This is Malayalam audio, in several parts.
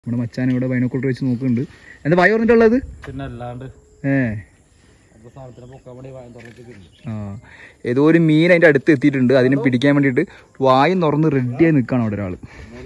നമ്മുടെ മച്ചാൻ ഇവിടെ ബൈനോക്കുളർ വെച്ച് നോക്കുന്നുണ്ട് എന്താ ഭയം പറഞ്ഞിട്ടുള്ളത് പിന്നെ അല്ലാണ്ട് ഏ അപ്പൊ സാധനത്തിന് പൊക്കാൻ വേണ്ടി വായം തുറന്നിട്ടുണ്ട് ആ ഏതോ ഒരു മീൻ അതിൻ്റെ അടുത്ത് എത്തിയിട്ടുണ്ട് അതിനെ പിടിക്കാൻ വേണ്ടിയിട്ട് വായും തുറന്ന് റെഡിയായി നിൽക്കുകയാണ് അവിടെ ഒരാൾ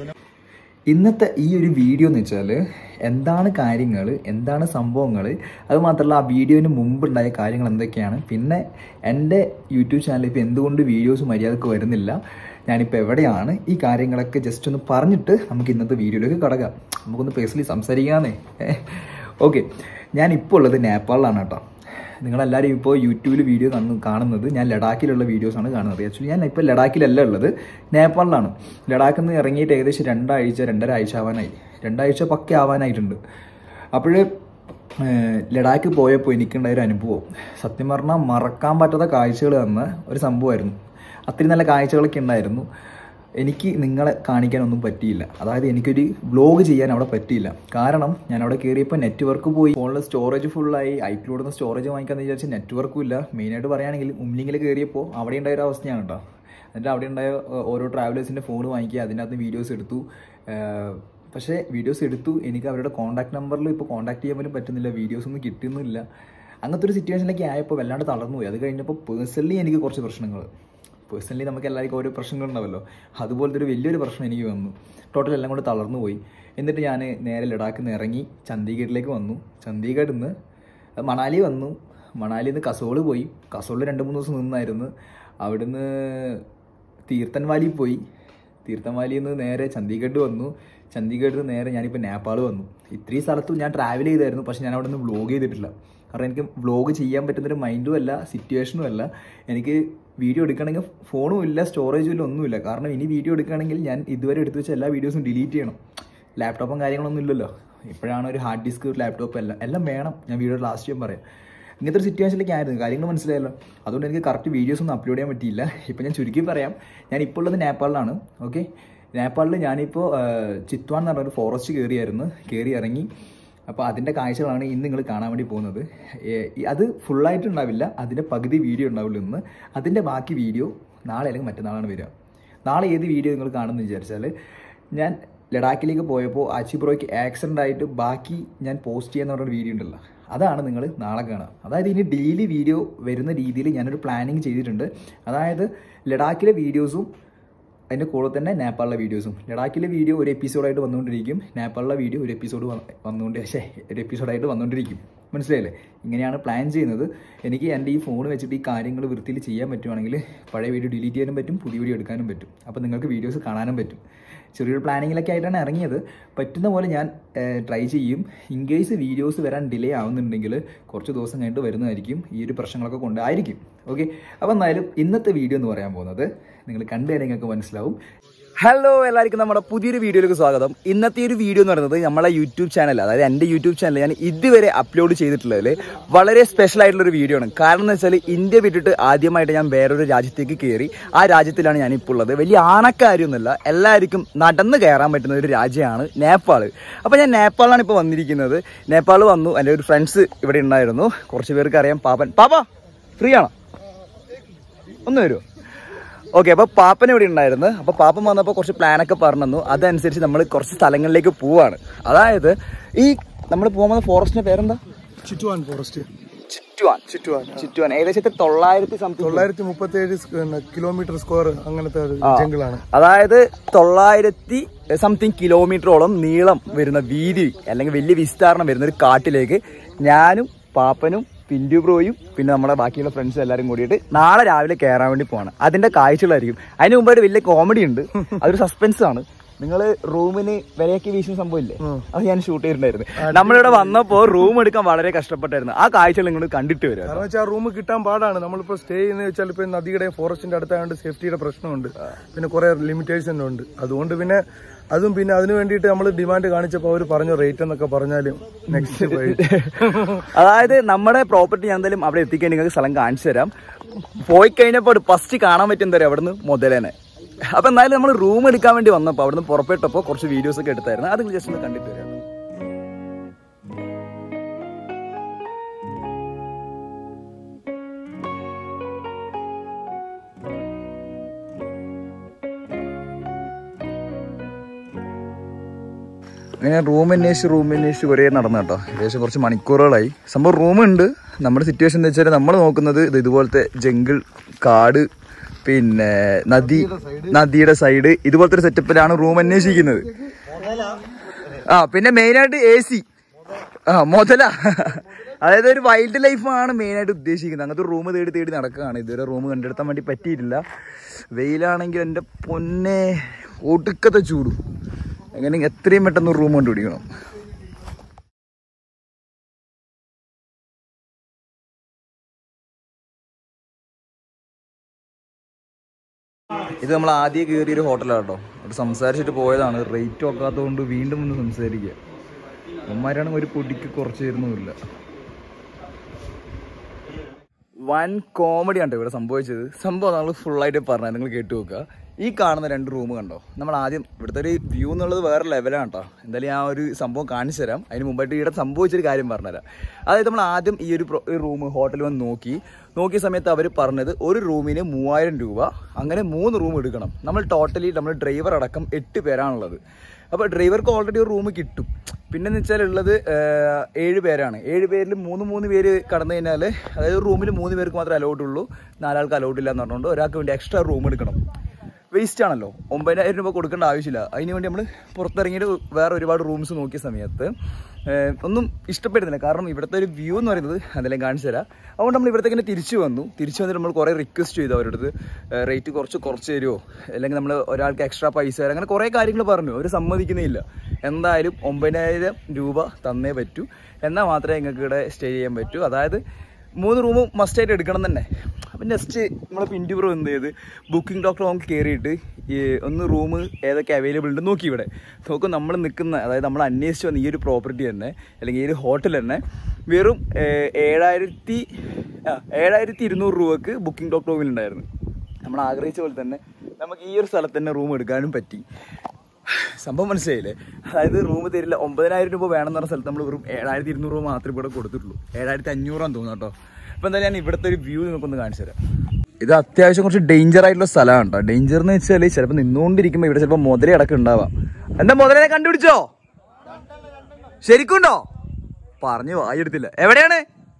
ഇന്നത്തെ ഈ ഒരു വീഡിയോ എന്ന് വെച്ചാൽ എന്താണ് കാര്യങ്ങൾ എന്താണ് സംഭവങ്ങൾ അത് മാത്രമല്ല ആ വീഡിയോന് മുമ്പുണ്ടായ കാര്യങ്ങൾ എന്തൊക്കെയാണ് പിന്നെ എൻ്റെ യൂട്യൂബ് ചാനലിൽ ഇപ്പോൾ എന്തുകൊണ്ട് വീഡിയോസ് മര്യാദക്ക് വരുന്നില്ല ഞാനിപ്പോൾ എവിടെയാണ് ഈ കാര്യങ്ങളൊക്കെ ജസ്റ്റ് ഒന്ന് പറഞ്ഞിട്ട് നമുക്ക് ഇന്നത്തെ വീഡിയോയിലേക്ക് കടക്കാം നമുക്കൊന്ന് പേഴ്സണലി സംസാരിക്കാമെന്നേ ഓക്കെ ഞാനിപ്പോൾ ഉള്ളത് നേപ്പാളിലാണ് കേട്ടോ നിങ്ങളെല്ലാവരും ഇപ്പോൾ യൂട്യൂബിൽ വീഡിയോ കാണു കാണുന്നത് ഞാൻ ലഡാക്കിലുള്ള വീഡിയോസാണ് കാണുന്നത് ആക്ച്വലി ഞാൻ ഇപ്പോൾ ലഡാക്കിലല്ല ഉള്ളത് നേപ്പാളിലാണ് ലഡാക്കിൽ നിന്ന് ഇറങ്ങിയിട്ട് ഏകദേശം രണ്ടാഴ്ച രണ്ടര ആഴ്ച ആവാനായി രണ്ടാഴ്ച പക്ക ആവാനായിട്ടുണ്ട് അപ്പോഴ് ലഡാക്ക് പോയപ്പോൾ എനിക്കുണ്ടായ ഒരു അനുഭവം സത്യം പറഞ്ഞാൽ മറക്കാൻ പറ്റാത്ത കാഴ്ചകൾ തന്ന ഒരു സംഭവമായിരുന്നു അത്രയും നല്ല കാഴ്ചകളൊക്കെ ഉണ്ടായിരുന്നു എനിക്ക് നിങ്ങളെ കാണിക്കാനൊന്നും പറ്റിയില്ല അതായത് എനിക്കൊരു വ്ലോഗ് ചെയ്യാൻ അവിടെ പറ്റിയില്ല കാരണം ഞാൻ അവിടെ കയറിയപ്പോൾ നെറ്റ്വർക്ക് പോയി ഫോണിൽ സ്റ്റോറേജ് ഫുള്ളായി ഐക്ലോഡിൽ നിന്ന് സ്റ്റോറേജ് വാങ്ങിക്കാന്ന് വിചാരിച്ച് നെറ്റ്വർക്കും ഇല്ല മെയിനായിട്ട് പറയുകയാണെങ്കിൽ ഉംലിങ്ങിൽ കയറിയപ്പോൾ അവിടെ ഉണ്ടായ ഒരു അവസ്ഥയാണ് കേട്ടോ എന്നിട്ട് അവിടെ ഉണ്ടായ ഏഹ്, ഓരോ ട്രാവലേഴ്സിൻ്റെ ഫോൺ വാങ്ങിക്കുക അതിനകത്ത് വീഡിയോസ് എടുത്തു ഏഹ്, പക്ഷേ വീഡിയോസ് എടുത്തു എനിക്ക് അവരുടെ കോൺടാക്ട് നമ്പറിൽ ഇപ്പോൾ കോൺടാക്ട് ചെയ്യാൻ പോലും പറ്റുന്നില്ല വീഡിയോസ് ഒന്നും കിട്ടുന്നില്ല അങ്ങനത്തെ ഒരു സിറ്റുവേഷനിലേക്ക് ആയപ്പോൾ വല്ലാണ്ട് തളർന്നു പോയി അത് കഴിഞ്ഞപ്പോൾ പേഴ്സണലി എനിക്ക് കുറച്ച് പ്രശ്നങ്ങൾ പേഴ്സണലി നമുക്ക് എല്ലാവർക്കും ഓരോ പ്രശ്നങ്ങളുണ്ടാവല്ലോ അതുപോലത്തെ ഒരു വലിയൊരു പ്രശ്നം എനിക്ക് വന്നു ടോട്ടൽ എല്ലാം കൊണ്ട് തളർന്നു പോയി എന്നിട്ട് ഞാൻ നേരെ ലഡാക്കിൽ നിന്ന് ഇറങ്ങി ചണ്ഡീഗഡിലേക്ക് വന്നു ചണ്ഡീഗഡിൽ നിന്ന് മണാലി വന്നു മണാലിയിൽ നിന്ന് കസോള് പോയി കസോളിൽ രണ്ട് മൂന്ന് ദിവസം നിന്നായിരുന്നു അവിടുന്ന് തീർത്ഥൻ വാലി പോയി തീർത്ഥൻ വാലിയിൽ നിന്ന് നേരെ ചണ്ഡീഗഡ് വന്നു ചണ്ഡീഗഡിൽ നിന്ന് നേരെ ഞാനിപ്പോൾ നേപ്പാൾ വന്നു ഇത്രയും സ്ഥലത്തും ഞാൻ ട്രാവൽ ചെയ്തായിരുന്നു പക്ഷെ ഞാൻ അവിടെ നിന്ന് വ്ലോഗ് ചെയ്തിട്ടില്ല കാരണം എനിക്ക് വ്ലോഗ് ചെയ്യാൻ പറ്റുന്നൊരു മൈൻഡും അല്ല സിറ്റുവേഷനും അല്ല എനിക്ക് വീഡിയോ എടുക്കണമെങ്കിൽ ഫോണും ഇല്ല സ്റ്റോറേജും ഇല്ല ഒന്നുമില്ല കാരണം ഇനി വീഡിയോ എടുക്കുകയാണെങ്കിൽ ഞാൻ ഇതുവരെ എടുത്തു വെച്ച എല്ലാ വീഡിയോസും ഡിലീറ്റ് ചെയ്യണം ലാപ്ടോപ്പും കാര്യങ്ങളൊന്നും ഇല്ലല്ലോ ഇപ്പോഴാണ് ഒരു ഹാർഡ് ഡിസ്ക് ലാപ്ടോപ്പ് എല്ലാം എല്ലാം വേണം ഞാൻ വീഡിയോ ലാസ്റ്റ് ചെയ്യാൻ പറയാം ഇങ്ങനത്തെ ഒരു സിറ്റുവേഷനിലേക്ക് ആയിരുന്നു കാര്യങ്ങൾ മനസ്സിലായല്ലോ അതുകൊണ്ട് എനിക്ക് കറക്റ്റ് വീഡിയോസ് ഒന്നും അപ്ലോഡ് ചെയ്യാൻ പറ്റിയില്ല ഇപ്പം ഞാൻ ചുരുക്കി പറയാം ഞാൻ ഇപ്പോൾ ഉള്ളത് നേപ്പാളിലാണ് ഓക്കെ നേപ്പാളിൽ ഞാനിപ്പോൾ ചിത്വാൻ എന്ന് പറഞ്ഞൊരു ഫോറസ്റ്റ് കയറിയായിരുന്നു കയറി ഇറങ്ങി അപ്പോൾ അതിൻ്റെ കാഴ്ചകളാണ് ഇന്ന് നിങ്ങൾ കാണാൻ വേണ്ടി പോകുന്നത് ഏ, ഈ- അത് ഫുള്ളായിട്ട് ഉണ്ടാവില്ല അതിൻ്റെ പകുതി വീഡിയോ ഉണ്ടാവില്ല ഇന്ന് അതിൻ്റെ ബാക്കി വീഡിയോ നാളെ അല്ലെങ്കിൽ മറ്റന്നാളാണ് വരിക നാളെ ഏത് വീഡിയോ നിങ്ങൾ കാണുമെന്ന് വിചാരിച്ചാൽ ഞാൻ ലഡാക്കിലേക്ക് പോയപ്പോൾ ആച്ചിബ്രോയ്ക്ക് ആക്സിഡൻ്റ് ആയിട്ട് ബാക്കി ഞാൻ പോസ്റ്റ് ചെയ്യാന്ന് പറഞ്ഞൊരു വീഡിയോ ഉണ്ടല്ലോ അതാണ് നിങ്ങൾ നാളെ കാണുക അതായത് ഇനി ഡെയിലി വീഡിയോ വരുന്ന രീതിയിൽ ഞാനൊരു പ്ലാനിങ് ചെയ്തിട്ടുണ്ട് അതായത് ലഡാക്കിലെ വീഡിയോസും അതിൻ്റെ കൂടെ തന്നെ നേപ്പാളിലെ വീഡിയോസും ലഡാക്കിലെ വീഡിയോ ഒരു എപ്പിസോഡായിട്ട് വന്നുകൊണ്ടിരിക്കും നേപ്പാളിലെ വീഡിയോ ഒരു എപ്പിസോഡ് വന്നുകൊണ്ട് പക്ഷേ ഒരു എപ്പിസോഡായിട്ട് വന്നുകൊണ്ടിരിക്കും മനസ്സിലായില്ലേ ഇങ്ങനെയാണ് പ്ലാൻ ചെയ്യുന്നത് എനിക്ക് എൻ്റെ ഈ ഫോൺ വെച്ചിട്ട് ഈ കാര്യങ്ങൾ വൃത്തിയിൽ ചെയ്യാൻ പറ്റുവാണെങ്കിൽ പഴയ വീഡിയോ ഡിലീറ്റ് ചെയ്യാനും പറ്റും പുതിയ വീഡിയോ എടുക്കാനും പറ്റും അപ്പോൾ നിങ്ങൾക്ക് വീഡിയോസ് കാണാനും പറ്റും ചെറിയൊരു പ്ലാനിങ്ങിലൊക്കെ ആയിട്ടാണ് ഇറങ്ങിയത് പറ്റുന്ന പോലെ ഞാൻ ട്രൈ ചെയ്യും ഇൻ കേസ് വീഡിയോസ് വരാൻ ഡിലേ ആവുന്നുണ്ടെങ്കിൽ കുറച്ച് ദിവസം കഴിഞ്ഞിട്ട് വരുന്നതായിരിക്കും ഈ ഒരു പ്രശ്നങ്ങളൊക്കെ കൊണ്ടായിരിക്കും ഓക്കെ അപ്പോൾ എന്തായാലും ഇന്നത്തെ വീഡിയോ എന്ന് പറയാൻ പോകുന്നത് നിങ്ങൾ കണ്ടു കഴിഞ്ഞാൽ നിങ്ങൾക്ക് മനസ്സിലാവും ഹലോ എല്ലാവർക്കും നമ്മുടെ പുതിയൊരു വീഡിയോയിലേക്ക് സ്വാഗതം ഇന്നത്തെ ഒരു വീഡിയോ എന്ന് പറയുന്നത് നമ്മളെ യൂട്യൂബ് ചാനൽ അതായത് എൻ്റെ യൂട്യൂബ് ചാനൽ ഞാൻ ഇതുവരെ അപ്ലോഡ് ചെയ്തിട്ടുള്ളതിൽ വളരെ സ്പെഷ്യൽ ആയിട്ടുള്ള ഒരു വീഡിയോ ആണ് കാരണം എന്ന് വെച്ചാൽ ഇന്ത്യ വിട്ടിട്ട് ആദ്യമായിട്ട് ഞാൻ വേറൊരു രാജ്യത്തേക്ക് കയറി ആ രാജ്യത്തിലാണ് ഞാൻ ഇപ്പോൾ ഉള്ളത് വലിയ ആണക്കാര്യമൊന്നുമല്ല എല്ലാവർക്കും നടന്ന് കയറാൻ പറ്റുന്ന ഒരു രാജ്യമാണ് നേപ്പാൾ അപ്പോൾ ഞാൻ നേപ്പാളിലാണ് ഇപ്പോൾ വന്നിരിക്കുന്നത് നേപ്പാൾ വന്നു എൻ്റെ ഒരു ഫ്രണ്ട്സ് ഇവിടെ ഉണ്ടായിരുന്നു കുറച്ച് പേർക്ക് അറിയാം പാപ്പൻ പാപ്പ ഫ്രീ ആണോ ഒന്ന് വരുമോ ഓക്കെ അപ്പോൾ പാപ്പൻ ഇവിടെ ഉണ്ടായിരുന്നു അപ്പോൾ പാപ്പൻ വന്നപ്പോൾ കുറച്ച് പ്ലാനൊക്കെ പറഞ്ഞു തന്നു അതനുസരിച്ച് നമ്മൾ കുറച്ച് സ്ഥലങ്ങളിലേക്ക് പോവാണ് അതായത് ഈ നമ്മൾ പോകുന്ന ഫോറസ്റ്റിന്റെ പേരെന്താ ചിറ്റുവാൻ ഫോറസ്റ്റ് ചുറ്റുവാൻ ചുറ്റുവാൻ ചുറ്റുവാൻ ഏകദേശം തൊള്ളായിരത്തി സംതിങ് തൊള്ളായിരത്തി മുപ്പത്തി ഏഴ് കിലോമീറ്റർ സ്ക്വയർ അങ്ങനത്തെ ഒരു ജംഗിളാണ് അതായത് തൊള്ളായിരത്തി സംതിങ് കിലോമീറ്ററോളം നീളം വരുന്ന വീതി അല്ലെങ്കിൽ വലിയ വിസ്താരണം വരുന്ന ഒരു കാട്ടിലേക്ക് ഞാനും പാപ്പനും പിന്റു ബ്രോയും പിന്നെ നമ്മുടെ ബാക്കിയുള്ള ഫ്രണ്ട്സും എല്ലാവരും കൂടിയിട്ട് നാളെ രാവിലെ കയറാൻ വേണ്ടി പോവാണ് അതിന്റെ കാഴ്ചകളായിരിക്കും അതിന് മുമ്പായിട്ട് വലിയ കോമഡി ഉണ്ട് അതൊരു സസ്പെൻസ് ആണ് നിങ്ങൾ റൂമിന് വിലയൊക്കെ വീശുന്ന സംഭവമില്ലേ അത് ഞാൻ ഷൂട്ട് ചെയ്തിട്ടുണ്ടായിരുന്നു നമ്മളിവിടെ വന്നപ്പോൾ റൂം എടുക്കാൻ വളരെ കഷ്ടപ്പെട്ടായിരുന്നു ആ കാഴ്ചകൾ നിങ്ങൾ കണ്ടിട്ട് വരും കാരണം വെച്ചാൽ ആ റൂം കിട്ടാൻ പാടാണ് നമ്മളിപ്പോ സ്റ്റേ ചെയ്യുന്ന വെച്ചാൽ ഇപ്പൊ നദിയുടെ ഫോറസ്റ്റിന്റെ അടുത്തായതുകൊണ്ട് സേഫ്റ്റിയുടെ പ്രശ്നമുണ്ട് പിന്നെ കുറെ ലിമിറ്റേഷൻ ഉണ്ട് അതുകൊണ്ട് പിന്നെ അതും പിന്നെ അതിന് വേണ്ടിയിട്ട് നമ്മൾ ഡിമാൻഡ് കാണിച്ചപ്പോൾ അവർ പറഞ്ഞു റേറ്റ് എന്നൊക്കെ പറഞ്ഞാലും നെക്സ്റ്റ് അതായത് നമ്മുടെ പ്രോപ്പർട്ടി ഞാൻ എന്തായാലും അവിടെ എത്തിക്കാൻ നിങ്ങൾക്ക് സ്ഥലം കാണിച്ചു തരാം പോയി കഴിഞ്ഞപ്പോൾ ഫസ്റ്റ് കാണാൻ പറ്റും എന്താ പറയുക അവിടുന്ന് മുതലേനെ അപ്പൊ എന്തായാലും നമ്മൾ റൂം എടുക്കാൻ വേണ്ടി വന്നപ്പോൾ അവിടുന്ന് പുറപ്പെട്ടപ്പോൾ കുറച്ച് വീഡിയോസ് ഒക്കെ എടുത്തായിരുന്നു അത് ജസ്റ്റ് ഒന്ന് കണ്ടിട്ട് വരാം അങ്ങനെ റൂം അന്വേഷിച്ച് റൂം അന്വേഷിച്ച് കുറേ നടന്നു കേട്ടോ ഏകദേശം കുറച്ച് മണിക്കൂറുകളായി സംഭവം റൂമുണ്ട് നമ്മുടെ സിറ്റുവേഷൻ എന്ന് വെച്ചാൽ നമ്മൾ നോക്കുന്നത് ഇത് ഇതുപോലത്തെ ജംഗിൾ കാട് പിന്നെ നദി നദിയുടെ സൈഡ് ഇതുപോലത്തെ ഒരു സെറ്റപ്പിലാണ് റൂം അന്വേഷിക്കുന്നത് ആ പിന്നെ മെയിനായിട്ട് എ സി ആ മുതല അതായത് ഒരു വൈൽഡ് ലൈഫാണ് മെയിനായിട്ട് ഉദ്ദേശിക്കുന്നത് അങ്ങനത്തെ റൂം തേടി തേടി നടക്കുകയാണ് ഇതുവരെ റൂം കണ്ടെടുത്താൻ വേണ്ടി പറ്റിയിട്ടില്ല വെയിലാണെങ്കിൽ എൻ്റെ പൊന്നെ ഒടുക്കത്തെ ചൂടും എങ്ങനെ എത്രയും പെട്ടെന്ന് റൂം കണ്ടുപിടിക്കണം ഇത് നമ്മൾ ആദ്യം കയറിയൊരു ഹോട്ടലാണ് കേട്ടോ അവിടെ സംസാരിച്ചിട്ട് പോയതാണ് റേറ്റ് നോക്കാത്തതുകൊണ്ട് വീണ്ടും ഒന്ന് സംസാരിക്കുക അമ്മമാരാണെങ്കിൽ ഒരു പൊടിക്ക് കുറച്ച് തരുന്നുമില്ല വൻ കോമഡി കണ്ടോ ഇവിടെ സംഭവിച്ചത് സംഭവം നമ്മൾ ഫുള്ളായിട്ട് പറഞ്ഞത് നിങ്ങൾ കേട്ടു നോക്കുക ഈ കാണുന്ന രണ്ട് റൂം കണ്ടോ നമ്മൾ ആദ്യം ഇവിടുത്തെ ഒരു വ്യൂ എന്നുള്ളത് വേറെ ലെവലാണ് കേട്ടോ എന്തായാലും ഞാൻ ഒരു സംഭവം കാണിച്ചു തരാം അതിന് മുമ്പായിട്ട് ഇവിടെ സംഭവിച്ചൊരു കാര്യം പറഞ്ഞുതരാം അതായത് നമ്മൾ ആദ്യം ഈ ഒരു റൂം ഹോട്ടൽ വന്ന് നോക്കി നോക്കിയ സമയത്ത് അവർ പറഞ്ഞത് ഒരു റൂമിന് മൂവായിരം രൂപ അങ്ങനെ മൂന്ന് റൂം എടുക്കണം നമ്മൾ ടോട്ടലി നമ്മൾ ഡ്രൈവർ അടക്കം എട്ട് പേരാണുള്ളത് അപ്പോൾ ഡ്രൈവർക്ക് ഓൾറെഡി ഒരു റൂം കിട്ടും പിന്നെന്ന് വെച്ചാൽ ഉള്ളത് ഏഹ്, ഏഴ് പേരാണ് ഏഴ് പേരിൽ മൂന്ന് മൂന്ന് പേര് കടന്നു കഴിഞ്ഞാൽ അതായത് റൂമിൽ മൂന്ന് പേർക്ക് മാത്രമേ അലൗഡ് ഉള്ളൂ നാലാൾക്ക് അലൗഡ് ഇല്ല എന്ന് പറഞ്ഞുകൊണ്ട് ഒരാൾക്ക് വേണ്ടി എക്സ്ട്രാ റൂം എടുക്കണം വേസ്റ്റ് ആണല്ലോ ഒമ്പതിനായിരം രൂപ കൊടുക്കേണ്ട ആവശ്യമില്ല അതിന് വേണ്ടി നമ്മൾ പുറത്തിറങ്ങിയിട്ട് വേറെ ഒരുപാട് റൂംസ് നോക്കിയ സമയത്ത് ഏഹ്, ഒന്നും ഇഷ്ടപ്പെടുന്നില്ല കാരണം ഇവിടുത്തെ ഒരു വ്യൂ എന്ന് പറയുന്നത് അതെല്ലാം കാണിച്ചു തരാം അതുകൊണ്ട് നമ്മൾ ഇവിടത്തേക്ക് തന്നെ തിരിച്ചു വന്നു തിരിച്ചു വന്നിട്ട് നമ്മൾ കുറേ റിക്വസ്റ്റ് ചെയ്തു അവരുടെ അടുത്ത് റേറ്റ് കുറച്ച് കുറച്ച് തരുമോ അല്ലെങ്കിൽ നമ്മൾ ഒരാൾക്ക് എക്സ്ട്രാ പൈസ തരാം അങ്ങനെ കുറേ കാര്യങ്ങൾ പറഞ്ഞു അവർ സമ്മതിക്കുന്നില്ല എന്തായാലും ഒമ്പതിനായിരം രൂപ തന്നേ പറ്റൂ എന്നാൽ മാത്രമേ നിങ്ങൾക്ക് ഇവിടെ സ്റ്റേ ചെയ്യാൻ പറ്റൂ അതായത് മൂന്ന് റൂം മസ്റ്റായിട്ട് എടുക്കണം തന്നെ അപ്പം നെക്സ്റ്റ് നമ്മൾ പിൻറ്റൂർ എന്ത് ചെയ്ത് ബുക്കിംഗ് ഡോക്ടർ നമുക്ക് കയറിയിട്ട് ഈ ഒന്ന് റൂം ഏതൊക്കെ അവൈലബിൾ ഉണ്ട് നോക്കി ഇവിടെ നോക്കും നമ്മൾ നിൽക്കുന്ന അതായത് നമ്മൾ അന്വേഷിച്ച് വന്ന ഈ ഒരു പ്രോപ്പർട്ടി തന്നെ അല്ലെങ്കിൽ ഈ ഒരു ഹോട്ടൽ തന്നെ വെറും ഏഹ്, ഏഴായിരത്തി ആ ഏഴായിരത്തി ഇരുന്നൂറ് രൂപക്ക് ബുക്കിംഗ് ഡോക്ടർ റൂമിലുണ്ടായിരുന്നു നമ്മൾ ആഗ്രഹിച്ച പോലെ തന്നെ നമുക്ക് ഈ ഒരു സ്ഥലത്ത് തന്നെ റൂം എടുക്കാനും പറ്റി സംഭവം മനസ്സിലായില്ലേ അതായത് റൂം തരില്ല ഒമ്പതിനായിരം രൂപ വേണമെന്ന് പറഞ്ഞ സ്ഥലത്ത് നമ്മൾ വെറും ഏഴായിരത്തി ഇരുന്നൂറ് രൂപ മാത്രമേ ഇവിടെ കൊടുത്തിട്ടുള്ളൂ ഏഴായിരത്തി അഞ്ഞൂറാന്ന് തോന്നുന്നു കേട്ടോ അപ്പോൾ എന്തായാലും ഞാൻ ഇവിടുത്തെ ഒരു വ്യൂ നിങ്ങൾക്കൊന്ന് കാണിച്ചു തരാം ഇത് അത്യാവശ്യം കുറച്ച് ഡേഞ്ചർ ആയിട്ടുള്ള സ്ഥലമാണ് കേട്ടോ ഡേഞ്ചർ എന്ന് വെച്ചാൽ ചിലപ്പോൾ നിന്നുകൊണ്ടിരിക്കുമ്പോൾ ഇവിടെ ചിലപ്പോൾ മുതലേ അടക്കം ഉണ്ടാവാം എന്താ മുതലനെ കണ്ടുപിടിച്ചോ ശരിക്കുണ്ടോ പറഞ്ഞു വായെടുത്തില്ല എവിടെയാണ്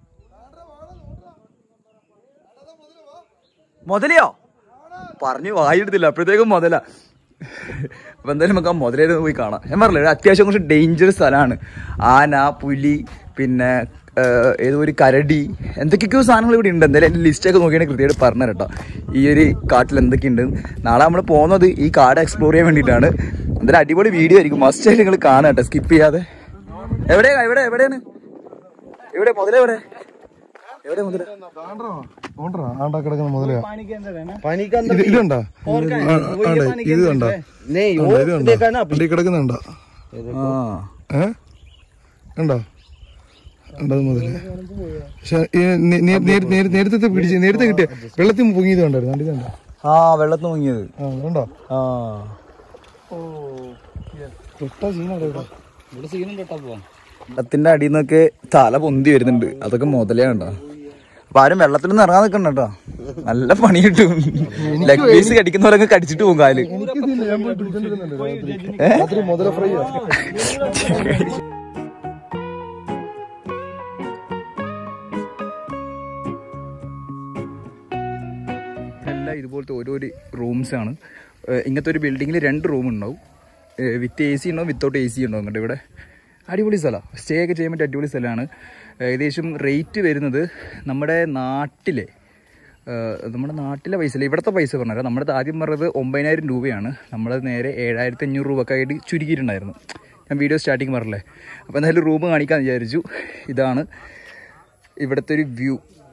മുതലയോ പറഞ്ഞു വായെടുത്തില്ല അപ്പോഴത്തേക്കും മുതല അപ്പൊ എന്തായാലും നമുക്ക് ആ മുതലേത് പോയി കാണാം ഞാൻ പറഞ്ഞില്ല ഒരു അത്യാവശ്യം കുറച്ച് ഡേഞ്ചറസ് സ്ഥലമാണ് ആന പുലി പിന്നെ ഏഹ്, ഏതോ ഒരു കരടി എന്തൊക്കെയൊക്കെയോ സാധനങ്ങൾ ഇവിടെ ഉണ്ട് എന്തായാലും എൻ്റെ ലിസ്റ്റൊക്കെ നോക്കിയാണെങ്കിൽ കൃത്യമായിട്ട് പറഞ്ഞു കേട്ടോ ഈ ഒരു കാട്ടിൽ എന്തൊക്കെയുണ്ട് നാളെ നമ്മൾ പോകുന്നത് ഈ കാട് എക്സ്പ്ലോർ ചെയ്യാൻ വേണ്ടിയിട്ടാണ് എന്തായാലും അടിപൊളി വീഡിയോ ആയിരിക്കും മസ്റ്റ് ആയിട്ട് നിങ്ങൾ കാണാം കേട്ടോ സ്കിപ്പ് ചെയ്യാതെ എവിടെയാ എവിടെ എവിടെയാണ് എവിടെ മുതലെവിടെ എവിടെ മുതല ആണ്ടാ കിടക്കുന്ന മുതലാ ഇത് ഇതുണ്ടോ ആ, ആണ്ടെ, ഇത് കണ്ടോ ഇത് കണ്ടോ അടി കിടക്കുന്നുണ്ടോ ആ ഏ കണ്ടോ കണ്ടത് മുതല് പക്ഷെ ഈ നേ- നേ- നേ- നേ- നേരത്തെ പിടിച്ച് നേരത്തെ കിട്ടിയ വെള്ളത്തിൽ പൊങ്ങിയത് കണ്ടായിരുന്നു കണ്ടത് കണ്ടോ ആ വെള്ളത്തിൽ മുങ്ങിയത് ആ കണ്ടോ ആ തൊട്ട സീനാണ് ഇവിടെ ഇവിടെ സീനുണ്ട് കേട്ടോ പോവാൻ വെള്ളത്തിന്റെ അടിയിൽ നിന്നൊക്കെ തല പൊന്തി വരുന്നുണ്ട് അതൊക്കെ മുതലേ കണ്ടോ അപ്പൊ ആരും വെള്ളത്തിലൊന്നും ഇറങ്ങാൻ നിൽക്കണ്ട കേട്ടോ നല്ല പണി കിട്ടും ലെഗ് പീസ് കടിക്കുന്നവരൊക്കെ കടിച്ചിട്ട് പോകും കാല് എനിക്കിതില്ല ഞാൻ പോയി പിടിച്ചോണ്ടിരുന്നുണ്ട് രാത്രി രാത്രി മുതല ഫ്രൈ എല്ലാം ഇതുപോലത്തെ ഓരോരോ റൂംസ് ആണ് ഏഹ് ഇങ്ങനത്തെ ഒരു ബിൽഡിങ്ങിൽ രണ്ട് റൂം ഉണ്ടാവും വിത്ത് എ സി ഉണ്ടാവും വിത്തൗട്ട് എ സി ഉണ്ടാവും കേട്ടോ ഇവിടെ അടിപൊളി സ്ഥലമാണ് സ്റ്റേ ഒക്കെ ചെയ്യാൻ പറ്റിയ അടിപൊളി സ്ഥലമാണ് ഏകദേശം റേറ്റ് വരുന്നത് നമ്മുടെ നാട്ടിലെ ഏഹ് നമ്മുടെ നാട്ടിലെ പൈസ അല്ല ഇവിടുത്തെ പൈസ പറഞ്ഞാൽ നമ്മുടെ ആദ്യം പറഞ്ഞത് ഒമ്പതിനായിരം രൂപയാണ് നമ്മൾ നേരെ ഏഴായിരത്തി അഞ്ഞൂറ് രൂപക്കായിട്ട് ചുരുക്കിയിട്ടുണ്ടായിരുന്നു ഞാൻ വീഡിയോ സ്റ്റാർട്ടിങ് പറഞ്ഞില്ലേ അപ്പോൾ എന്തായാലും റൂം കാണിക്കാമെന്ന് വിചാരിച്ചു ഇതാണ് ഇവിടുത്തെ ഒരു വ്യൂ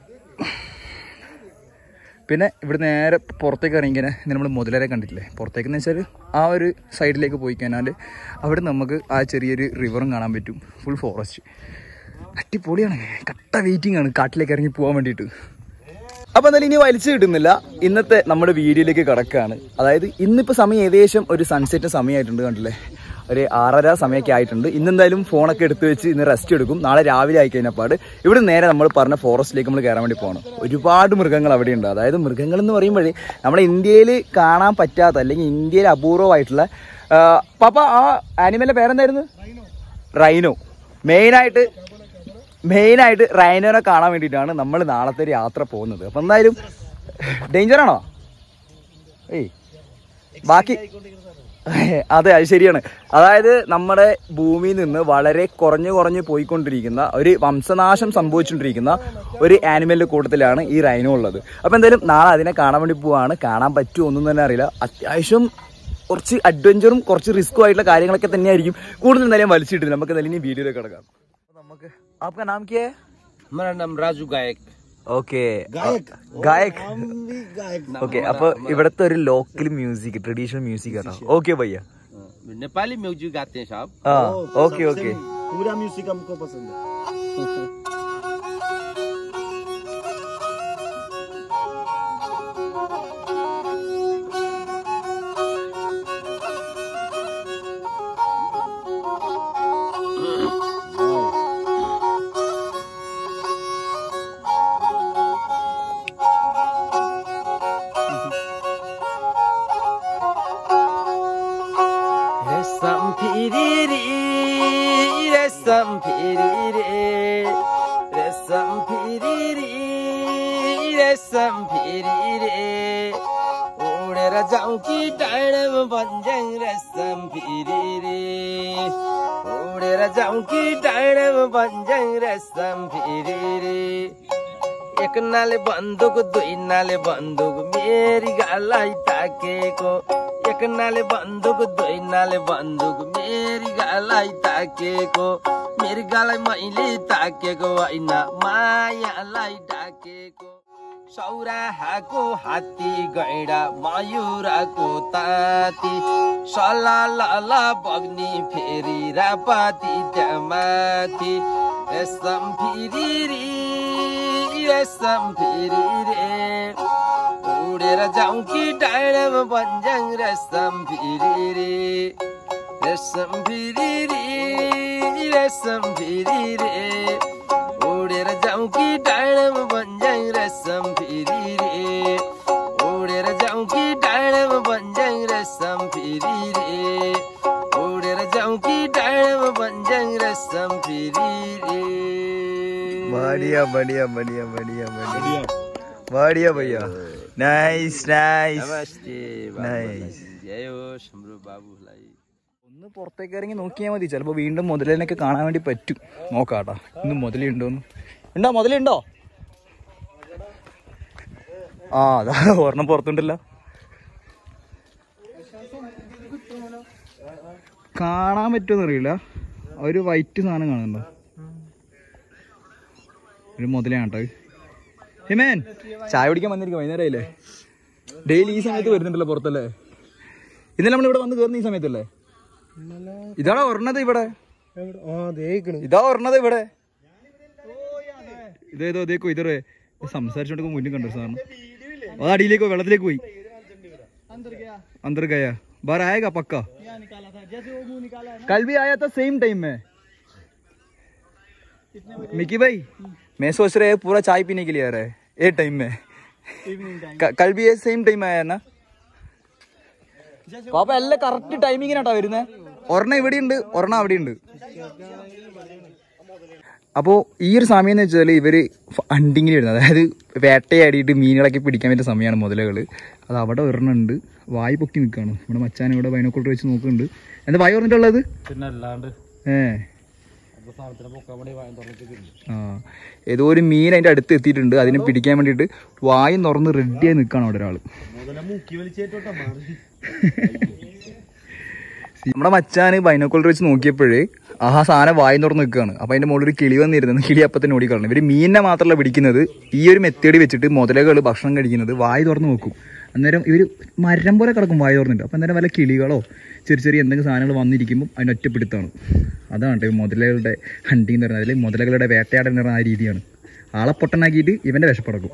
പിന്നെ ഇവിടെ നേരെ പുറത്തേക്ക് ഇറങ്ങി ഇങ്ങനെ നമ്മൾ മുതലരെ കണ്ടിട്ടില്ലേ പുറത്തേക്ക് എന്ന് വെച്ചാൽ ആ ഒരു സൈഡിലേക്ക് പോയി കഴിഞ്ഞാൽ അവിടെ നമുക്ക് ആ ചെറിയൊരു റിവറും കാണാൻ പറ്റും ഫുൾ ഫോറസ്റ്റ് അടിപൊളിയാണ് കട്ട വെയിറ്റിംഗ് ആണ് കാട്ടിലേക്ക് ഇറങ്ങി പോകാൻ വേണ്ടിയിട്ട് അപ്പോൾ എന്തായാലും ഇനി വലിച്ചു കിട്ടുന്നില്ല ഇന്നത്തെ നമ്മുടെ വീഡിയോയിലേക്ക് കിടക്കുകയാണ് അതായത് ഇന്നിപ്പോൾ സമയം ഏകദേശം ഒരു സൺസെറ്റ് സമയമായിട്ടുണ്ട് കണ്ടില്ലേ ഒരു ആറര സമയമൊക്കെ ആയിട്ടുണ്ട് ഇന്നെന്തായാലും ഫോണൊക്കെ എടുത്ത് വെച്ച് ഇന്ന് റെസ്റ്റ് എടുക്കും നാളെ രാവിലെ ആയി കഴിഞ്ഞപ്പാട് ഇവിടെ നേരെ നമ്മൾ പറഞ്ഞ ഫോറസ്റ്റിലേക്ക് നമ്മൾ കയറാൻ വേണ്ടി പോകണം ഒരുപാട് മൃഗങ്ങൾ അവിടെയുണ്ട് അതായത് മൃഗങ്ങൾ എന്ന് പറയുമ്പോഴേ നമ്മുടെ ഇന്ത്യയിൽ കാണാൻ പറ്റാത്ത അല്ലെങ്കിൽ ഇന്ത്യയിൽ അപൂർവമായിട്ടുള്ള ആ, പാപ്പ ആ ആനിമലിന്റെ പേരെന്തായിരുന്നു റൈനോ മെയിനായിട്ട് മെയിനായിട്ട് റൈനോനെ കാണാൻ വേണ്ടിയിട്ടാണ് നമ്മൾ നാളത്തെ ഒരു യാത്ര പോകുന്നത് അപ്പം എന്തായാലും ഡേഞ്ചർ ആണോ ഏയ് ബാക്കി അതെ അത് ശരിയാണ് അതായത് നമ്മുടെ ഭൂമിയിൽ നിന്ന് വളരെ കുറഞ്ഞു കുറഞ്ഞു പോയിക്കൊണ്ടിരിക്കുന്ന ഒരു വംശനാശം സംഭവിച്ചുകൊണ്ടിരിക്കുന്ന ഒരു ആനിമലിന്റെ കൂട്ടത്തിലാണ് ഈ റൈനോ ഉള്ളത് അപ്പോൾ എന്തായാലും നാളെ അതിനെ കാണാൻ വേണ്ടി പോവാണ് കാണാൻ പറ്റുമോ ഒന്നും തന്നെ അറിയില്ല അത്യാവശ്യം കുറച്ച് അഡ്വഞ്ചറും കുറച്ച് റിസ്ക്കും ആയിട്ടുള്ള കാര്യങ്ങളൊക്കെ തന്നെയായിരിക്കും കൂടുതൽ എന്തായാലും വലിച്ചിട്ടില്ല നമുക്ക് എന്തായാലും ഇനി വീഡിയോയിലേക്ക് കിടക്കാം നമുക്ക് आपका नाम क्या है मेरा नाम राजू गायक ഓക്കെ ഗായക് ഓക്കെ അപ്പൊ ഇവിടത്തെ ഒരു ലോക്കൽ മ്യൂസിക് ട്രഡീഷണൽ മ്യൂസിക് ആണ് ഓക്കെ ഭയ്യ नेपाली म्यूजिक गाते हैं साहब ആ ഓക്കെ ഓക്കെ पूरा म्यूजिक हमको पसंद है रेशम फिरी रे रेशम फिरी रे रेशम फिरी रे रेशम फिरी रे उडेर जाउँ कि डाँडामा भन्ज्याङ रेशम फिरी रे उडेर जाउँ कि डाँडामा भन्ज्याङ रेशम फिरी रे एक नाले बन्दुक दुई नाले बन्दुक मेरी गालाई ताकेको एक नाले बन्दुक दुई नाले बन्दुक मेरी गालाई ताकेको मेरी गालाई मैले ताकेको होइन मायालाई डाकेको सौराहाको हात्ती गैडा मयुराको ताती सला लला बग्नी फेरि रापाती त्यहाँ माथि रेशम फिरी रे रेशम फिरी रे उडेर जाउँ कि डाँडामा भन्ज्याङ रेशम फिरी रे रेशम फिरी रे रेशम फिरी रे उडेर जाउँ कि डाँडामा भन्ज्याङ रेशम फिरी रे उडेर जाउँ कि डाँडामा भन्ज्याङ रेशम फिरी रे उडेर जाउँ कि डाँडामा भन्ज्याङ रेशम फिरी रे बढ़िया बढ़िया बढ़िया बढ़िया बढ़िया बढ़िया भैया നൈസ് നൈസ് നമസ്തേ Nice. ജയോ ശംഭു ബാബുലായി ഒന്ന് പുറത്തേക്ക് ഇറങ്ങി നോക്കിയാൽ മതി ചിലപ്പോൾ വീണ്ടും മുതലിനൊക്കെ കാണാൻ വേണ്ടി പറ്റും നോക്കാട്ടാ ഇന്ന് മുതലി ഉണ്ടോന്ന് ഉണ്ടോ മുതലി ഉണ്ടോ ആ അതാ ഒരെണ്ണം പുറത്തുണ്ടല്ലോ കാണാൻ പറ്റുമെന്ന് അറിയില്ല ഒരു വൈറ്റ് സാധനം കാണുന്നുണ്ടോ ഒരു മുതലാണ് കേട്ടോ ഹിമേൻ ചായ കുടിക്കാൻ വന്നിരിക്കും വൈകുന്നേരമായില്ലേ ഡെയിലി ഈ സമയത്ത് വരുന്നുണ്ടല്ലോ പുറത്തല്ലേ ഇന്നലെ നമ്മൾ ഇവിടെ വന്ന് കയറുന്ന ഈ സമയത്തല്ലേ ഇതാണോ ഒരെണ്ണത് ഇവിടെ ഇതാ ഒരെണ്ണത് ഇവിടെ ഇതേതോ ഇതേക്കോ ഇതറേ സംസാരിച്ചോണ്ട് മുന്നിൽ കണ്ടു സാറിന് അത് അടിയിലേക്ക് പോയി, വെള്ളത്തിലേക്ക് പോയി अंदर गया बाहर आएगा पक्का कल भी आया था सेम टाइम में मिकी भाई मैं सोच रहे हैं पूरा चाय पीने के लिए आ रहा है ये टाइम में ക- कल भी ये सेम टाइम आया ना പാപ്പ എല്ലാം കറക്റ്റ് ടൈമിങ്ങിനാട്ടോ വരുന്നത് ഒരെണ്ണം ഇവിടെ ഉണ്ട് ഒരെണ്ണം അവിടെ ഉണ്ട് അപ്പോൾ ഈ ഒരു സമയം എന്ന് വെച്ചാൽ ഇവർ ഹണ്ടിങ്ങിന് വരുന്നത് അതായത് വേട്ടയാടിയിട്ട് മീനുകളൊക്കെ പിടിക്കാൻ പറ്റിയ സമയമാണ് മുതലകൾ അത് അവിടെ ഒരെണ്ണമുണ്ട് വായി പൊക്കി നിൽക്കുകയാണ് നമ്മുടെ മച്ചാൻ ഇവിടെ ബൈനോക്കോട്ട് വെച്ച് നോക്കുന്നുണ്ട് എന്താ വായി പറഞ്ഞിട്ടുള്ളത് പിന്നെ അല്ലാണ്ട് ഏ അപ്പൊ സാധനത്തിനെ പൊക്കാൻ വേണ്ടി വായം തുറന്നിട്ട് ആ ഏതോ ഒരു മീൻ അതിൻ്റെ അടുത്ത് എത്തിയിട്ടുണ്ട് അതിനെ പിടിക്കാൻ വേണ്ടിയിട്ട് വായും തുറന്ന് റെഡിയായി നിൽക്കുകയാണ് അവിടെ ഒരാൾ നമ്മുടെ മച്ചാന് ബൈനോക്കോളർ വെച്ച് നോക്കിയപ്പോഴേ ആ സാധനം വായി തുറന്ന് നിൽക്കുകയാണ് അപ്പൊ അതിന്റെ മുകളിൽ ഒരു കിളി വന്നിരുന്നത് കിളി അപ്പത്തന്നെ ഓടിക്കളഞ്ഞു ഇവര് മീനിനെ മാത്രമല്ല പിടിക്കുന്നത് ഈ ഒരു മെത്തേഡ് വെച്ചിട്ട് മുതലകൾ ഭക്ഷണം കഴിക്കുന്നത് വായി തുറന്ന് നോക്കും അന്നേരം ഇവര് മരം പോലെ കിടക്കും വായി തുറന്നിട്ട് അപ്പൊ അന്നേരം വല്ല കിളികളോ ചെറിയ ചെറിയ എന്തെങ്കിലും സാധനങ്ങൾ വന്നിരിക്കുമ്പോൾ അതിനെ ഒറ്റപ്പെടുത്താണ് അതാണ് കേട്ടോ ഈ മുതലകളുടെ ഹണ്ടിങ് എന്ന് പറയുന്നത് അതിൽ മുതലകളുടെ വേട്ടയാടൽ എന്ന് പറയുന്ന ആ രീതിയാണ് ആളെ പൊട്ടനാക്കിയിട്ട് ഇവന്റെ വിശപ്പടക്കും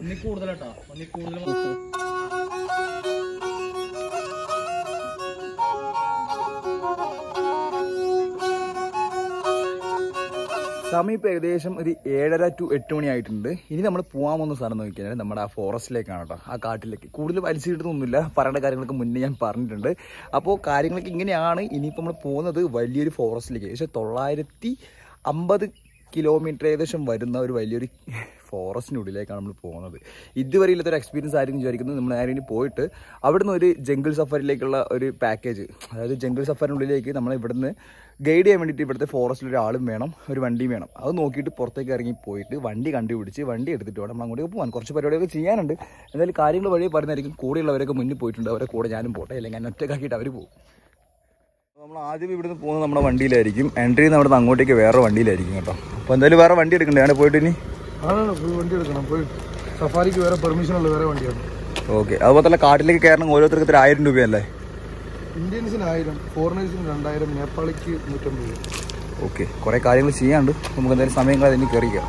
സമയം ഇപ്പോൾ ഏകദേശം ഒരു ഏഴര ടു എട്ട് മണി ആയിട്ടുണ്ട് ഇനി നമ്മൾ പോകാൻ പോകുന്ന സ്ഥലം നോക്കിക്കഴിഞ്ഞാൽ നമ്മുടെ ആ ഫോറസ്റ്റിലേക്കാണ് കേട്ടോ ആ കാട്ടിലേക്ക് കൂടുതൽ വലിച്ചു കിട്ടുന്നൊന്നുമില്ല പറയേണ്ട കാര്യങ്ങളൊക്കെ മുന്നേ ഞാൻ പറഞ്ഞിട്ടുണ്ട് അപ്പോൾ കാര്യങ്ങളൊക്കെ ഇങ്ങനെയാണ് ഇനിയിപ്പോൾ നമ്മൾ പോകുന്നത് വലിയൊരു ഫോറസ്റ്റിലേക്ക് ഏകദേശം തൊള്ളായിരത്തി അമ്പത് കിലോമീറ്റർ ഏകദേശം വരുന്ന ഒരു വലിയൊരു ഫോറസ്റ്റിനുള്ളിലേക്കാണ് നമ്മൾ പോകുന്നത് ഇതുവരെ ഇല്ലാത്തൊരു എക്സ്പീരിയൻസ് ആയിരിക്കും വിചാരിക്കുന്നത് നമ്മൾ നേരെ ഇനി പോയിട്ട് അവിടുന്ന് ഒരു ജംഗിൾ സഫാരിയിലേക്കുള്ള ഒരു പാക്കേജ് അതായത് ജംഗിൾ സഫാരിനുള്ളിലേക്ക് നമ്മൾ ഇവിടുന്ന് ഗൈഡ് ചെയ്യാൻ വേണ്ടിയിട്ട് ഇവിടുത്തെ ഫോറസ്റ്റിൽ ഒരാളും വേണം ഒരു വണ്ടിയും വേണം അത് നോക്കിയിട്ട് പുറത്തേക്ക് ഇറങ്ങി പോയിട്ട് വണ്ടി കണ്ടുപിടിച്ച് വണ്ടി എടുത്തിട്ട് വേണം നമ്മൾ അങ്ങോട്ടേക്ക് പോകാൻ കുറച്ച് പരിപാടിയൊക്കെ ചെയ്യാനുണ്ട് എന്തായാലും കാര്യങ്ങൾ വഴി പറഞ്ഞായിരിക്കും കൂടെയുള്ളവരൊക്കെ മുന്നിൽ പോയിട്ടുണ്ട് അവരെ കൂടെ ഞാനും പോട്ടെ അല്ലെങ്കിൽ ഞാൻ ഒറ്റക്കാക്കിയിട്ട് അവർ പോകും നമ്മൾ ആദ്യം ഇവിടുന്ന് പോകുന്നത് നമ്മുടെ വണ്ടിയിലായിരിക്കും എൻട്രി ചെയ്യുന്ന അവിടുന്ന് അങ്ങോട്ടേക്ക് വേറെ വണ്ടിയിലായിരിക്കും കേട്ടോ അപ്പോൾ എന്തായാലും വേറെ വണ്ടി എടുക്കണ്ടേ ഞാൻ പോയിട്ട് ഇനി ആണ് പോയി വണ്ടി എടുക്കണം പോയി സഫാരിക്ക് വേറെ പെർമിഷൻ ഉള്ള വേറെ വണ്ടിയാണ് ഓക്കെ അതുപോലെ തന്നെ കാട്ടിലേക്ക് കയറണം ഓരോരുത്തർക്ക് ഇത്ര ആയിരം രൂപയല്ലേ ഇന്ത്യൻസിന് ആയിരം ഫോറിനേഴ്സിന് രണ്ടായിരം നേപ്പാളിക്ക് നൂറ്റമ്പത് രൂപ ഓക്കെ കുറേ കാര്യങ്ങൾ ചെയ്യാണ്ട് നമുക്ക് എന്തായാലും സമയം കളയാതെ ഇനി കയറിക്കാം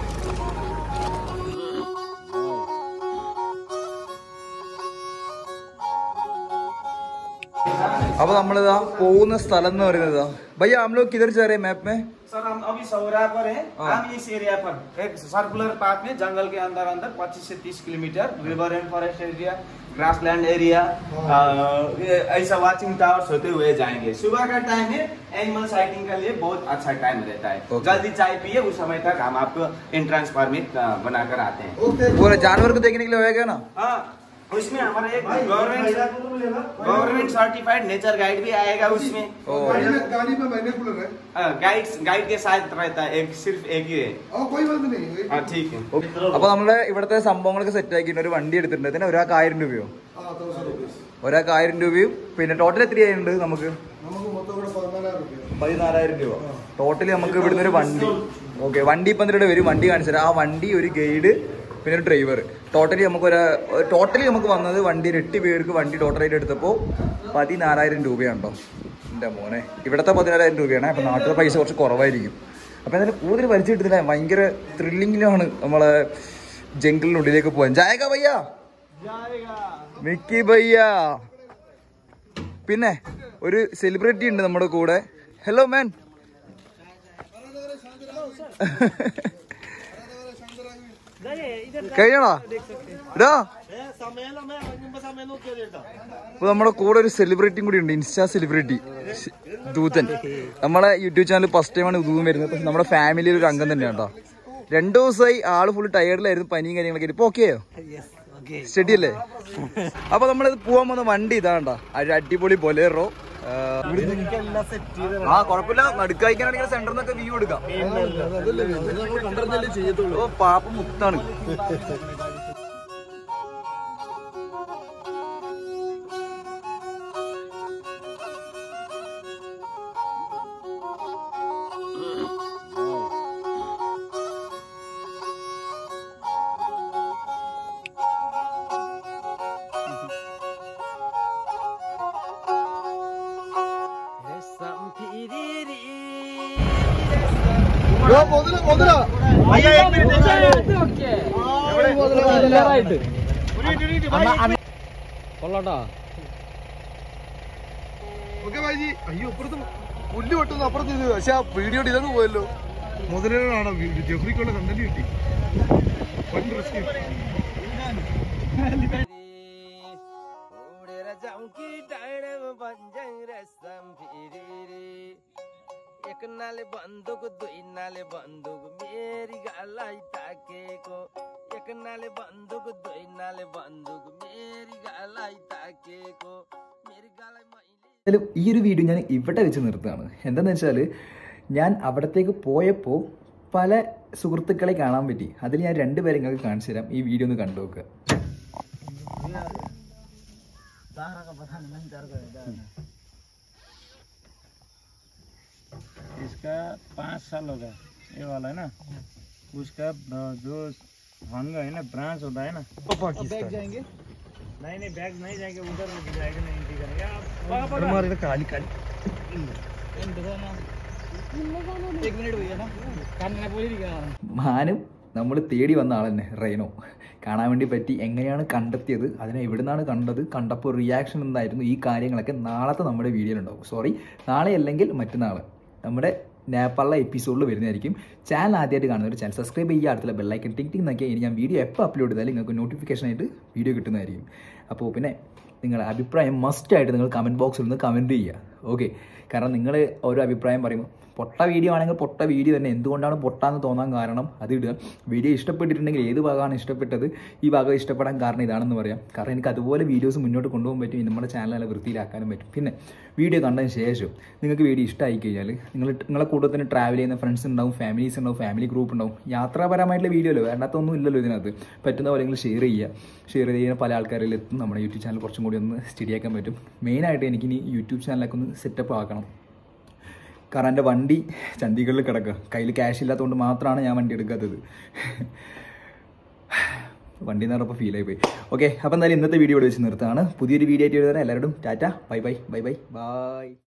അപ്പൊ നമ്മളിതാ പോകുന്ന സ്ഥലം എന്ന് പറയുന്നത് ഭയ്യ हम लोग किधर जा रहे हैं मैप में सर हम अभी सौरा पर है हम इस एरिया पर एक सर्कुलर पाथ में जंगल के अंदर अंदर 25 से 30 kilometre river and forest area grassland area ऐसा वाचिंग टावर्स होते हुए जाएंगे सुबह का टाइम है एनिमल साइटिंग के लिए बहुत अच्छा टाइम रहता है Okay. जल्दी चाय पिए उस समय तक हम आपको एंट्रेंस परमिट बनाकर आते हैं पूरा जानवर को देखने के लिए होएगा ना हाँ उसमें हमारा एक government government certified nature guide भी आएगा उसमें गाड़ी में मैंने कूलर है गाइड गाइड के साथ रहता है एक सिर्फ एक ही है और कोई बात नहीं हाँ ठीक है അപ്പൊ നമ്മള് ഇവിടുത്തെ സംഭവങ്ങളൊക്കെ സെറ്റ് ആക്കിയിട്ട് ഒരു വണ്ടി എടുത്തിട്ടുണ്ട് ഇതിന് ഒരാൾക്ക് ആയിരം രൂപയോ हाँ തൗസൻഡ് റുപ്പീസ് ഒരാൾക്ക് ആയിരം രൂപയും പിന്നെ ടോട്ടൽ എത്രയായിട്ടുണ്ട് നമുക്ക് നമുക്ക് മൊത്തം കൂടെ പതിനാലായിരം രൂപ പതിനാലായിരം രൂപ ടോട്ടലി നമുക്ക് ഇവിടുന്ന് ഒരു വണ്ടി ഓക്കെ വണ്ടി ഇപ്പം എന്തിട്ട് വരും വണ്ടി കാണിച്ചു തരാം ആ വണ്ടി ഒരു ഗൈഡ് പിന്നെ ഒരു ഡ്രൈവർ ടോട്ടലി നമുക്ക് ഒരു ടോട്ടലി നമുക്ക് വന്നത് വണ്ടി ഒരു എട്ട് പേർക്ക് വണ്ടി ടോട്ടലായിട്ട് എടുത്തപ്പോൾ പതിനാലായിരം രൂപയാണ് കേട്ടോ എൻ്റെ മോനെ ഇവിടുത്തെ പതിനാലായിരം രൂപയാണ് അപ്പം നാട്ടിലെ പൈസ കുറച്ച് കുറവായിരിക്കും അപ്പം എന്തായാലും കൂടുതൽ വലിച്ചു കിട്ടുന്നില്ല ഭയങ്കര ത്രില്ലിങ്ങിലാണ് നമ്മളെ ജംഗിളിനുള്ളിലേക്ക് പോകാൻ ജായക ഭയ്യ മിക്കി ഭയ്യ പിന്നെ ഒരു സെലിബ്രിറ്റി ഉണ്ട് നമ്മുടെ കൂടെ ഹലോ മാൻ കഴിഞ്ഞോടാ ഇടാ ഇപ്പൊ നമ്മുടെ കൂടെ ഒരു സെലിബ്രിറ്റിയും കൂടി ഉണ്ട് ഇൻസ്റ്റാ സെലിബ്രിറ്റി ദൂതൻ നമ്മളെ യൂട്യൂബ് ചാനൽ ഫസ്റ്റ് ടൈമാണ് ദൂതൻ വരുന്നത് പക്ഷെ നമ്മുടെ ഫാമിലിയിൽ ഒരു അംഗം തന്നെയാണ് കേട്ടോ രണ്ടു ദിവസമായി ആള് ഫുൾ ടയേർഡിലായിരുന്നു പനിയും കാര്യങ്ങളൊക്കെ ഇപ്പൊ ഓക്കെയോ സ്റ്റഡി അല്ലേ അപ്പൊ നമ്മളിത് പോവാൻ പോകുന്ന വണ്ടി ഇതാണ്ടാ ഒരു അടിപൊളി ബൊലേറോ ആ, ആ കുഴപ്പമില്ല നടുക്കായിക്കാണെങ്കിൽ സെന്ററിൽ നിന്നൊക്കെ വ്യൂ എടുക്കാം ഓ പാപ്പ മുത്താണ് മുതല മുതല കൊള്ളാട്ടാ ഓക്കെ ഭായിജി അയ്യോ അപ്പുറത്ത് പുല്ല് വെട്ടുന്നു അപ്പുറത്ത് ഇത് പക്ഷെ ആ വീഡിയോ ഇതങ്ങ് പോയല്ലോ മുതലാണോ ജെഫ്രിക്കുള്ള കണ്ടന്റ് കിട്ടി വൻ റിസ്ക് उडेर जाऊं कि डाँडा में बन्जङ रेशम फिरिरी एक नाले बन्दुक दुई नाले बन्दुक मेरी गालाई ताकेको एक नाले बन्दुक दुई नाले बन्दुक मेरी गालाई ताकेको मेरी गालाई मैले എന്തായാലും ഈ ഒരു വീഡിയോ ഞാൻ ഇവിടെ വെച്ച് നിർത്തുകയാണ് എന്താണെന്ന് വെച്ചാൽ ഞാൻ അവിടത്തേക്ക് പോയപ്പോൾ പല സുഹൃത്തുക്കളെ കാണാൻ പറ്റി അതിൽ ഞാൻ രണ്ടുപേരെ നിങ്ങൾക്ക് കാണിച്ചു തരാം ഈ വീഡിയോ ഒന്ന് കണ്ടു നോക്കുക इसका पाँच साल हो गया ये वाला है ना उसका अ, जो हंग है ना ब्रांच होता है ना बैग जाएंगे नहीं नहीं बैग नहीं जाएंगे उधर जाएगा नहीं एंट्री करेंगे आप മാനും നമ്മൾ തേടി വന്ന ആൾ തന്നെ റെയ്നോ കാണാൻ വേണ്ടി പറ്റി എങ്ങനെയാണ് കണ്ടെത്തിയത് അതിനെ എവിടെ നിന്നാണ് കണ്ടത് കണ്ടപ്പോൾ റിയാക്ഷൻ എന്തായിരുന്നു ഈ കാര്യങ്ങളൊക്കെ നാളത്തെ നമ്മുടെ വീഡിയോയിലുണ്ടാവും സോറി നാളെ അല്ലെങ്കിൽ മറ്റന്നാൾ നമ്മുടെ നേപ്പാളിലെ എപ്പിസോഡിൽ വരുന്നതായിരിക്കും ചാനൽ ആദ്യമായിട്ട് കാണുന്നവർ ചാനൽ സബ്സ്ക്രൈബ് ചെയ്യുക അടുത്തുള്ള ബെല്ലൈക്കൻ ടിങ് ടിങ് നോക്കിയാൽ ഇനി ഞാൻ വീഡിയോ എപ്പോൾ അപ്ലോഡ് ചെയ്താലും നിങ്ങൾക്ക് നോട്ടിഫിക്കേഷൻ ആയിട്ട് വീഡിയോ കിട്ടുന്നതായിരിക്കും അപ്പോൾ പിന്നെ നിങ്ങളുടെ അഭിപ്രായം മസ്റ്റായിട്ട് നിങ്ങൾ കമൻറ്റ് ബോക്സിൽ നിന്ന് കമൻറ്റ് ചെയ്യുക ഓക്കെ കാരണം നിങ്ങൾ ഓരോ അഭിപ്രായം പറയുമ്പോൾ പൊട്ട വീഡിയോ ആണെങ്കിൽ പൊട്ട വീഡിയോ തന്നെ എന്തുകൊണ്ടാണ് പൊട്ടാന്ന് തോന്നാൻ കാരണം അത് ഇടുക വീഡിയോ ഇഷ്ടപ്പെട്ടിട്ടുണ്ടെങ്കിൽ ഏത് ഭാഗമാണ് ഇഷ്ടപ്പെട്ടത് ഈ ഭാഗം ഇഷ്ടപ്പെടാൻ കാരണം ഇതാണെന്ന് പറയാം കാരണം എനിക്ക് അതുപോലെ വീഡിയോസ് മുന്നോട്ട് കൊണ്ടുപോകാൻ പറ്റും നമ്മുടെ ചാനൽ നല്ല വൃത്തിയിലാക്കാനും പറ്റും പിന്നെ വീഡിയോ കണ്ടതിന് ശേഷം നിങ്ങൾക്ക് വീഡിയോ ഇഷ്ടമായി കഴിഞ്ഞാൽ നിങ്ങൾ നിങ്ങളെ കൂട്ടത്തിന് ട്രാവൽ ചെയ്യുന്ന ഫ്രണ്ട്സ് ഉണ്ടാവും ഫാമിലീസ് ഉണ്ടാവും ഫാമിലി ഗ്രൂപ്പ് ഉണ്ടാവും യാത്രാപരമായിട്ടുള്ള വീഡിയോ അല്ലോ വേണ്ടാത്തൊന്നും ഇല്ലല്ലോ ഇതിനകത്ത് പറ്റുന്ന പോലെ നിങ്ങൾ ഷെയർ ചെയ്യുക ഷെയർ ചെയ്യുന്ന പല ആൾക്കാരിൽ എത്തും നമ്മുടെ യൂട്യൂബ് ചാനൽ കുറച്ചും കൂടി ഒന്ന് സ്റ്റഡിയാക്കാൻ പറ്റും മെയിനായിട്ട് എനിക്കിനി യൂട്യൂബ് ചാനലൊക്കെ ഒന്ന് സെറ്റപ്പ് ആക്കണം കാരണം എൻ്റെ വണ്ടി ചണ്ഡീഗഡിൽ കിടക്കുക കയ്യിൽ ക്യാഷ് ഇല്ലാത്തതുകൊണ്ട് മാത്രമാണ് ഞാൻ വണ്ടി എടുക്കാത്തത് വണ്ടി എന്ന് പറഞ്ഞപ്പോൾ ഫീൽ ആയി പോയി ഓക്കെ അപ്പോൾ എന്തായാലും ഇന്നത്തെ വീഡിയോ ഇവിടെ വെച്ച് നിർത്താണ് പുതിയൊരു വീഡിയോ ആയിട്ട് എഴുതാൻ എല്ലാവരോടും tata bye bye bye bye by